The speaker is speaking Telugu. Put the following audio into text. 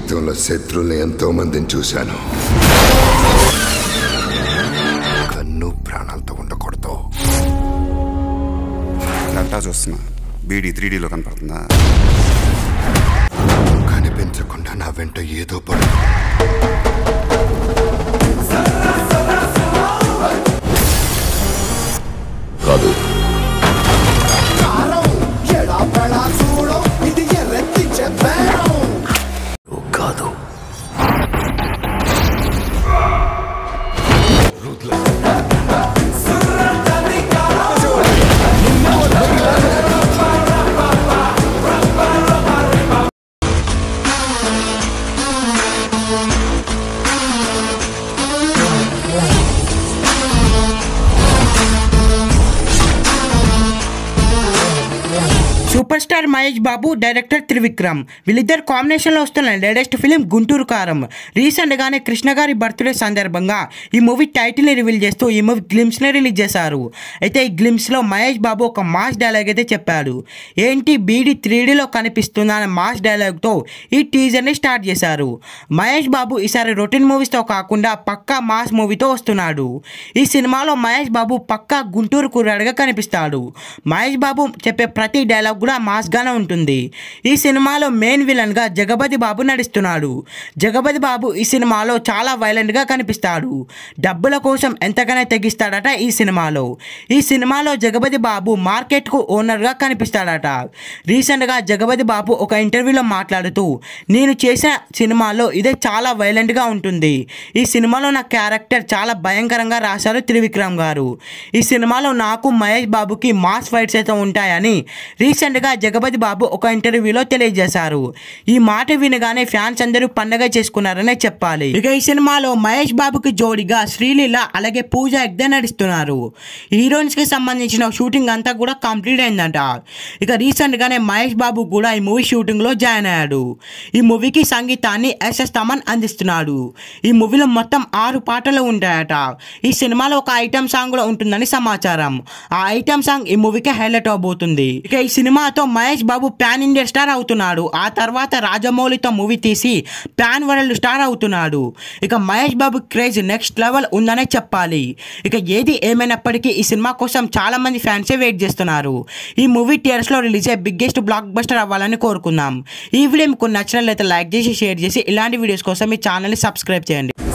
జీవితంలో శత్రువులు ఎంతో మందిని చూశాను కన్ను ప్రాణాలతో ఉండకూడదు ల్యాప్టాప్ చూస్తున్నా బీడీ త్రీ డీలో కనపడుతుందా కనిపించకుండా నా వెంట ఏదో పడు కాదు నువ్వు కాదు superstar Mahesh Babu director Trivikram వీళ్ళిద్దరు కాంబినేషన్లో వస్తున్న లేటెస్ట్ ఫిలిం గుంటూరు కారం రీసెంట్గానే కృష్ణ గారి బర్త్డే సందర్భంగా ఈ మూవీ టైటిల్ని రివీల్ చేస్తూ ఈ మూవీ గ్లిమ్స్ని రిలీజ్ చేశారు అయితే ఈ గ్లిమ్స్లో మహేష్ బాబు ఒక మాస్ డైలాగ్ అయితే చెప్పాడు ఏంటి బీడీ త్రీడీలో కనిపిస్తుందా అనే మాస్ డైలాగ్తో ఈ టీజర్ని స్టార్ట్ చేశారు మహేష్ బాబు ఈసారి రొటీన్ మూవీస్తో కాకుండా పక్కా మాస్ మూవీతో వస్తున్నాడు ఈ సినిమాలో మహేష్ బాబు పక్కా గుంటూరు కుర్రాడుగా కనిపిస్తాడు మహేష్ బాబు చెప్పే ప్రతి డైలాగ్ కూడా మాస్గానే ఉంటుంది ఈ సినిమాలో మెయిన్ విలన్గా జగపతి బాబు నటిస్తున్నాడు జగపతి బాబు ఈ సినిమాలో చాలా వైలెంట్గా కనిపిస్తాడు డబ్బుల కోసం ఎంతగానే తెగిస్తాడట ఈ సినిమాలో ఈ సినిమాలో జగపతి బాబు మార్కెట్కు ఓనర్గా కనిపిస్తాడట రీసెంట్గా జగపతి బాబు ఒక ఇంటర్వ్యూలో మాట్లాడుతూ నేను చేసిన సినిమాలో ఇదే చాలా వైలెంట్గా ఉంటుంది ఈ సినిమాలో నా క్యారెక్టర్ చాలా భయంకరంగా రాశారు త్రివిక్రమ్ గారు ఈ సినిమాలో నాకు మహేష్ బాబుకి మాస్ ఫైట్స్ అయితే ఉంటాయని రీసెంట్గా జగపతి బాబు ఒక ఇంటర్వ్యూలో తెలియజేశారు ఈ మాట వినగానే ఫ్యాన్స్ అందరూ పండగ చేసుకున్నారనే చెప్పాలి ఇక ఈ సినిమాలో మహేష్ బాబుకి జోడిగా శ్రీలీల అలాగే పూజ ఎగ్దే నడుస్తున్నారు హీరోయిన్స్ కి సంబంధించిన షూటింగ్ అంతా కూడా కంప్లీట్ అయిందంట ఇక రీసెంట్ గానే మహేష్ బాబు కూడా ఈ మూవీ షూటింగ్ లో జాయిన్ అయ్యాడు ఈ మూవీకి సంగీతాన్ని ఎస్ఎస్ తమన్ అందిస్తున్నాడు ఈ మూవీలో మొత్తం ఆరు పాటలు ఉంటాయట ఈ సినిమాలో ఒక ఐటమ్ సాంగ్ కూడా ఉంటుందని సమాచారం ఆ ఐటమ్ సాంగ్ ఈ మూవీకి హైలైట్ అవబోతుంది ఇక ఈ సినిమాతో Mahesh Babu pan India star అవుతున్నాడు ఆ తర్వాత రాజమౌళితో మూవీ తీసి పాన్ వరల్డ్ స్టార్ అవుతున్నాడు ఇక Mahesh Babu craze next level ఉందనే చెప్పాలి ఇక ఏది ఏమైనప్పటికీ ఈ సినిమా కోసం చాలా మంది ఫ్యాన్సే వెయిట్ చేస్తున్నారు ఈ మూవీ థియేటర్స్ లో రిలీజ్ అయ్యే బిగ్గెస్ట్ బ్లాక్ బస్టర్ అవ్వాలని కోరుకుందాం ఈ వీడియో మీకు నచ్చినట్లయితే లైక్ చేసి షేర్ చేసి ఇలాంటి వీడియోస్ కోసం మీ ఛానల్ని సబ్స్క్రైబ్ చేయండి